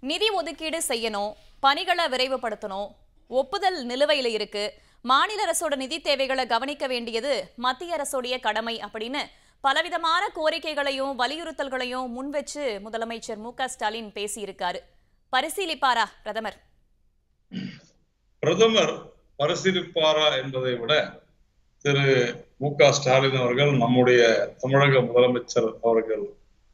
நிதி ஒதுக்கீடு செய்யணும் பணிகளை விரைவுபடுத்தணும் ஒப்புதல் நிலுவையில் இருக்கு மாநில அரசோட நிதி தேவைகளை கவனிக்க வேண்டியது மத்திய அரசோடைய கடமை அப்படின்னு பலவிதமான கோரிக்கைகளையும் வலியுறுத்தல்களையும் முன்வச்சு முதலமைச்சர் மு க ஸ்டாலின் பேசியிருக்காரு பரிசீலிப்பாரா பிரதமர் பிரதமர் பரிசீலிப்பாரா என்பதை விட திரு மு க ஸ்டாலின் அவர்கள் நம்முடைய தமிழக முதலமைச்சர் அவர்கள்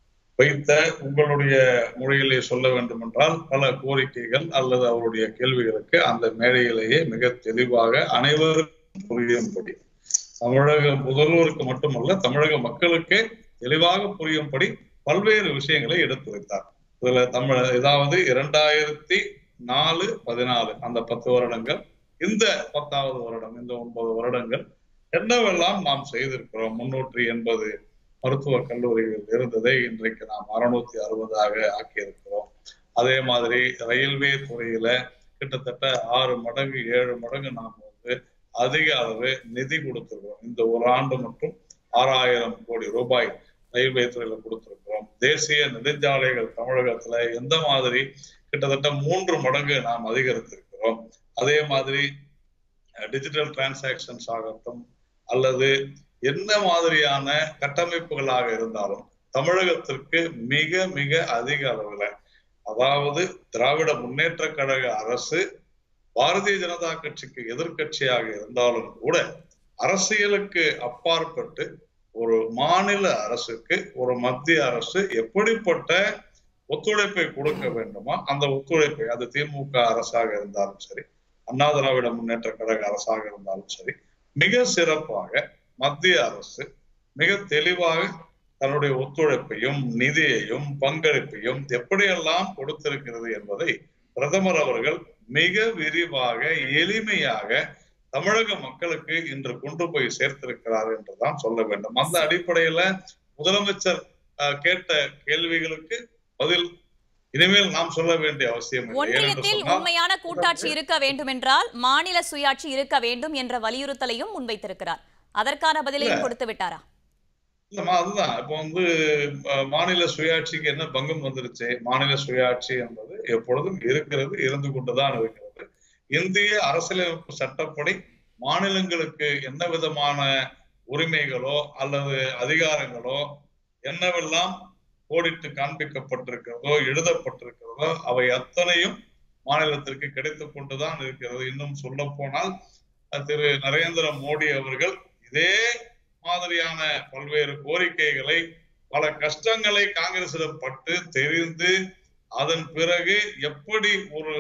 வைத்த உங்களுடைய மொழியிலே சொல்ல வேண்டும் என்றால் பல கோரிக்கைகள் அல்லது அவருடைய கேள்விகளுக்கு அந்த மேடையிலேயே மிக தெளிவாக அனைவருக்கும் புரியும்படி தமிழக முதல்வருக்கு மட்டுமல்ல தமிழக மக்களுக்கே தெளிவாக புரியும்படி பல்வேறு விஷயங்களை எடுத்து வைத்தார் இதுல தமிழ் ஏதாவது இரண்டாயிரத்தி நாலு பதினாலு அந்த பத்து வருடங்கள் இந்த பத்தாவது வருடம் இந்த ஒன்பது வருடங்கள் என்னவெல்லாம் நாம் செய்திருக்கிறோம் முன்னூற்றி எண்பது மருத்துவ கல்லூரிகள் இருந்ததை இன்றைக்கு நாம் அறுநூத்தி அறுபதாக ஆக்கியிருக்கிறோம் அதே மாதிரி ரயில்வே துறையில கிட்டத்தட்ட ஆறு மடங்கு ஏழு மடங்கு நாம் வந்து அதிக அளவு நிதி கொடுத்திருக்கிறோம் இந்த ஒரு ஆண்டு மட்டும் ஆறாயிரம் கோடி ரூபாய் ரயில்வே துறையில கொடுத்திருக்கிறோம் தேசிய நெடுஞ்சாலைகள் தமிழகத்துல எந்த மாதிரி கிட்டத்தட்ட மூன்று மடங்கு நாம் அதிகரித்திருக்கிறோம் அதே மாதிரி டிஜிட்டல் டிரான்சாக்சன்ஸ் ஆகட்டும் அல்லது என்ன மாதிரியான கட்டமைப்புகளாக இருந்தாலும் தமிழகத்திற்கு மிக மிக அதிக அளவுல அதாவது திராவிட முன்னேற்ற கழக அரசு பாரதிய ஜனதா கட்சிக்கு எதிர்க்கட்சியாக இருந்தாலும் கூட அரசியலுக்கு அப்பாற்பட்டு ஒரு மாநில அரசுக்கு ஒரு மத்திய அரசு எப்படிப்பட்ட ஒத்துழைப்பை கொடுக்க வேண்டுமோ அந்த ஒத்துழைப்பை அது திமுக அரசாக இருந்தாலும் சரி அண்ணா திராவிட முன்னேற்ற கழக அரசாக இருந்தாலும் சரி மிக சிறப்பாக மத்திய அரசு மிக தெளிவாக தன்னுடைய ஒத்துழைப்பையும் நிதியையும் பங்களிப்பையும் எப்படியெல்லாம் கொடுத்திருக்கிறது என்பதை பிரதமர் அவர்கள் மிக விரிவாக எளிமையாக தமிழக மக்களுக்கு இன்று கொண்டு போய் சேர்த்திருக்கிறார் என்றுதான் சொல்ல வேண்டும் அந்த அடிப்படையில முதலமைச்சர் கேட்ட கேள்விகளுக்கு பதில் இனிமேல் நாம் சொல்ல வேண்டிய அவசியம் ஒன்றியத்தில் உண்மையான கூட்டாட்சி இருக்க வேண்டும் என்றால் மாநில சுயாட்சி இருக்க வேண்டும் என்ற வலியுறுத்தலையும் முன்வைத்திருக்கிறார் அதற்கான பதிலையும் கொடுத்து விட்டாரா இல்லம்மா அதுதான் இப்போ வந்து மாநில சுயாட்சிக்கு என்ன பங்கம் வந்துருச்சு மாநில சுயாட்சி என்பது எப்பொழுதும் இருக்கிறது இருந்து கொண்டுதான் இருக்கிறது இந்திய அரசியலமைப்பு சட்டப்படி மாநிலங்களுக்கு என்ன விதமான உரிமைகளோ அல்லது அதிகாரங்களோ என்னவெல்லாம் கோடிட்டு காண்பிக்கப்பட்டிருக்கிறதோ எழுதப்பட்டிருக்கிறதோ அவை அத்தனையும் மாநிலத்திற்கு கிடைத்து கொண்டுதான் இருக்கிறது இன்னும் சொல்ல போனால் திரு நரேந்திர மோடி அவர்கள் இதே மாதிரியான பல்வேறு கோரிக்கைகளை பல கஷ்டங்களை காங்கிரசிடம் பட்டு தெரிந்து அதன் பிறகு எப்படி ஒரு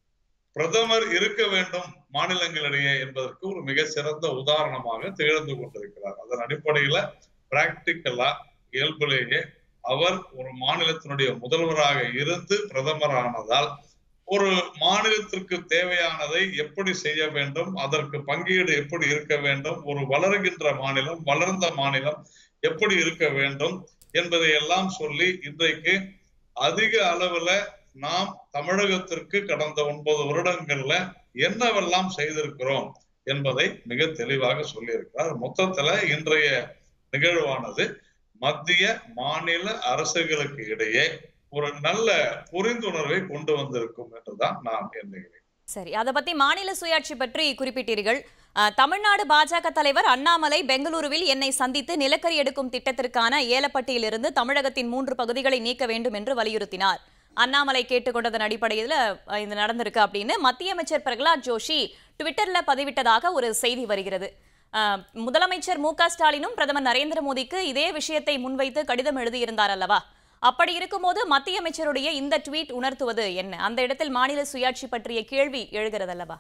பிரதமர் இருக்க வேண்டும் மாநிலங்களிடையே என்பதற்கு ஒரு மிக சிறந்த உதாரணமாக திகழ்ந்து கொண்டிருக்கிறார் அதன் அடிப்படையில பிராக்டிக்கலா இயல்பிலேயே அவர் ஒரு மாநிலத்தினுடைய முதல்வராக இருந்து பிரதமரானதால் ஒரு மாநிலத்திற்கு தேவையானதை எப்படி செய்ய வேண்டும் அதற்கு பங்கீடு எப்படி இருக்க வேண்டும் ஒரு வளர்கின்ற மாநிலம் வளர்ந்த மாநிலம் எப்படி இருக்க வேண்டும் என்பதை எல்லாம் சொல்லி இன்றைக்கு அதிக அளவுல நாம் தமிழகத்திற்கு கடந்த ஒன்பது வருடங்கள்ல என்னவெல்லாம் செய்திருக்கிறோம் என்பதை மிக தெளிவாக சொல்லியிருக்கிறார் மொத்தத்துல இன்றைய நிகழ்வானது மத்திய மாநில அரசுகளுக்கு இடையே ஒரு நல்ல புரிந்துணர்வை கொண்டு வந்திருக்கும் என்றுதான் நான் எண்ணுகிறேன் சரி அதை பத்தி மாநில சுயாட்சி பற்றி குறிப்பிட்டீர்கள் தமிழ்நாடு பாஜக தலைவர் அண்ணாமலை பெங்களூருவில் என்னை சந்தித்து நிலக்கரி எடுக்கும் திட்டத்திற்கான ஏலப்பட்டியிலிருந்து தமிழகத்தின் மூன்று பகுதிகளை நீக்க வேண்டும் என்று வலியுறுத்தினார் அண்ணாமலை கேட்டுக்கொண்டதன் அடிப்படையில் இது நடந்திருக்கு அப்படின்னு மத்திய அமைச்சர் பிரகலாத் ஜோஷி ட்விட்டர்ல பதிவிட்டதாக ஒரு செய்தி வருகிறது முதலமைச்சர் மு ஸ்டாலினும் பிரதமர் நரேந்திர மோடிக்கு இதே விஷயத்தை முன்வைத்து கடிதம் எழுதியிருந்தார் அல்லவா அப்படி இருக்கும்போது மத்திய அமைச்சருடைய இந்த ட்வீட் உணர்த்துவது என்ன அந்த இடத்தில் மாநில சுயாட்சி பற்றிய கேள்வி எழுகிறது அல்லவா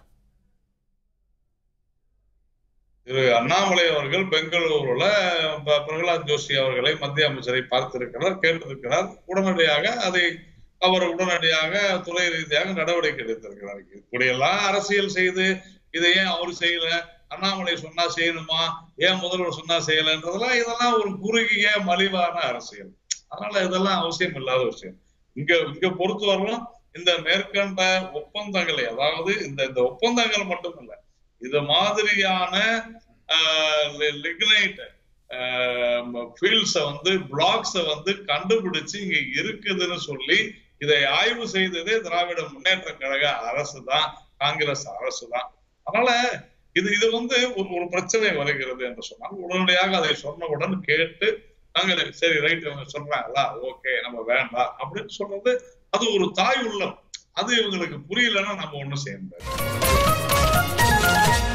திரு அண்ணாமலை அவர்கள் பெங்களூருல பிரகலாத் ஜோஷி அவர்களை மத்திய அமைச்சரை பார்த்திருக்கிறார் கேட்டிருக்கிறார் உடனடியாக அதை அவர் உடனடியாக துறை ரீதியாக நடவடிக்கை எடுத்திருக்கிறார் இப்படியெல்லாம் அரசியல் செய்து இதை ஏன் அவர் செய்யல அண்ணாமலை சொன்னா செய்யணுமா ஏன் முதல்வர் சொன்னா செய்யலன்றதெல்லாம் இதெல்லாம் ஒரு குறுகிய மலிவான அரசியல் அதனால இதெல்லாம் அவசியம் இல்லாத விஷயம் இங்க இங்க பொறுத்தவரைக்கும் இந்த மேற்கண்ட ஒப்பந்தங்களை அதாவது இந்த இந்த ஒப்பந்தங்கள் மட்டும் இல்ல இது மாதிரியான லிக்னைட் ஃபீல்ட்ஸ வந்து பிளாக்ஸ வந்து கண்டுபிடிச்சு இங்க இருக்குதுன்னு சொல்லி இதை ஆய்வு செய்ததே திராவிட முன்னேற்ற கழக அரசு தான் காங்கிரஸ் அரசு தான் அதனால இது இது வந்து ஒரு ஒரு பிரச்சனை வருகிறது என்று சொன்னால் உடனடியாக அதை சொன்னவுடன் கேட்டு நாங்கள் சரி ரைட் இவங்க சொல்றாங்களா ஓகே நம்ம வேண்டாம் அப்படின்னு சொல்றது அது ஒரு தாய் உள்ளம் அது இவங்களுக்கு புரியலன்னா நம்ம ஒண்ணும் செய்ய முடியாது